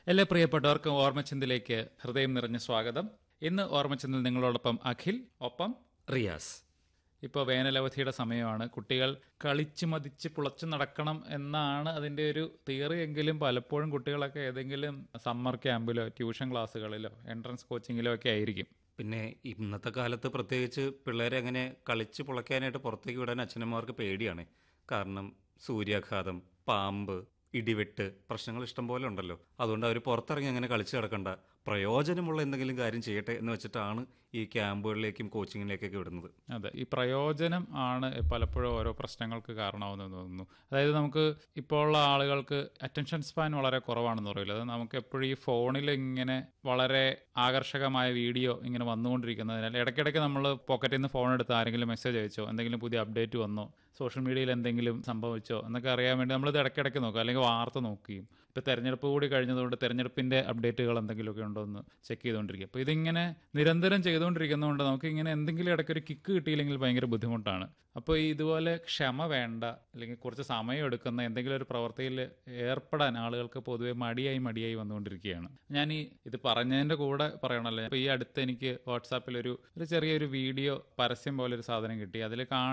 എല്ലാ പ്രിയപ്പെട്ടവർക്കും ഓർമ്മച്ചിന്തിലേക്ക് ഹൃദയം നിറഞ്ഞ സ്വാഗതം ഇന്ന് ഓർമ്മച്ചിന്തിൽ നിങ്ങളോടൊപ്പം അഖിൽ ഒപ്പം റിയാസ് ഇപ്പോൾ വേനലവധിയുടെ സമയമാണ് കുട്ടികൾ കളിച്ച് മതിച്ച് പുളച്ച് നടക്കണം എന്നാണ് അതിൻ്റെ ഒരു തിയറി എങ്കിലും പലപ്പോഴും കുട്ടികളൊക്കെ ഏതെങ്കിലും സമ്മർ ക്യാമ്പിലോ ട്യൂഷൻ ക്ലാസ്സുകളിലോ എൻട്രൻസ് കോച്ചിങ്ങിലോ ഒക്കെ ആയിരിക്കും പിന്നെ ഇന്നത്തെ കാലത്ത് പ്രത്യേകിച്ച് പിള്ളേരെ അങ്ങനെ കളിച്ച് പുളയ്ക്കാനായിട്ട് പുറത്തേക്ക് വിടാൻ അച്ഛനമ്മമാർക്ക് പേടിയാണ് കാരണം സൂര്യാഘാതം പാമ്പ് ഇടിവെട്ട് പ്രശ്നങ്ങൾ ഇഷ്ടം പോലെ ഉണ്ടല്ലോ അതുകൊണ്ട് അവർ പുറത്തിറങ്ങി അങ്ങനെ കളിച്ച് കിടക്കണ്ട പ്രയോജനമുള്ള എന്തെങ്കിലും കാര്യം ചെയ്യട്ടെ എന്ന് വെച്ചിട്ടാണ് ഈ ക്യാമ്പുകളിലേക്കും കോച്ചിങ്ങിലേക്കൊക്കെ വിടുന്നത് അതെ ഈ പ്രയോജനം ആണ് പലപ്പോഴും ഓരോ പ്രശ്നങ്ങൾക്ക് കാരണമാവുന്നതെന്ന് തോന്നുന്നു അതായത് നമുക്ക് ഇപ്പോൾ ഉള്ള ആളുകൾക്ക് അറ്റൻഷൻ സ്പാൻ വളരെ കുറവാണെന്ന് പറയില്ല അത് നമുക്ക് എപ്പോഴും ഈ ഫോണിൽ ഇങ്ങനെ വളരെ ആകർഷകമായ വീഡിയോ ഇങ്ങനെ വന്നുകൊണ്ടിരിക്കുന്നതിനാൽ ഇടയ്ക്കിടയ്ക്ക് നമ്മൾ പോക്കറ്റിൽ നിന്ന് ഫോൺ എടുത്ത് ആരെങ്കിലും മെസ്സേജ് അയച്ചോ എന്തെങ്കിലും പുതിയ അപ്ഡേറ്റ് വന്നോ സോഷ്യൽ മീഡിയയിൽ എന്തെങ്കിലും സംഭവിച്ചോ എന്നൊക്കെ അറിയാൻ വേണ്ടി നമ്മളിത് ഇടയ്ക്കിടയ്ക്ക് നോക്കും അല്ലെങ്കിൽ വാർത്ത നോക്കുകയും ഇപ്പോൾ തെരഞ്ഞെടുപ്പ് കൂടി കഴിഞ്ഞതുകൊണ്ട് തെരഞ്ഞെടുപ്പിൻ്റെ അപ്ഡേറ്റുകൾ എന്തെങ്കിലുമൊക്കെ ഉണ്ടോ എന്ന് ചെക്ക് ചെയ്തുകൊണ്ടിരിക്കും അപ്പോൾ ഇതിങ്ങനെ നിരന്തരം ചെയ്തുകൊണ്ടിരിക്കുന്നതുകൊണ്ട് നമുക്ക് ഇങ്ങനെ എന്തെങ്കിലും ഇടയ്ക്ക് ഒരു കിക്ക് കിട്ടിയില്ലെങ്കിൽ ഭയങ്കര ബുദ്ധിമുട്ടാണ് അപ്പോൾ ഈ ഇതുപോലെ ക്ഷമ വേണ്ട അല്ലെങ്കിൽ കുറച്ച് സമയം എടുക്കുന്ന എന്തെങ്കിലും ഒരു പ്രവൃത്തിയിൽ ഏർപ്പെടാൻ ആളുകൾക്ക് പൊതുവെ മടിയായി മടിയായി വന്നുകൊണ്ടിരിക്കുകയാണ് ഞാൻ ഈ ഇത് പറഞ്ഞതിൻ്റെ കൂടെ പറയണല്ലോ അപ്പോൾ ഈ അടുത്ത് എനിക്ക് വാട്സാപ്പിൽ ഒരു ഒരു ചെറിയൊരു വീഡിയോ പരസ്യം പോലെ ഒരു സാധനം കിട്ടി അതിൽ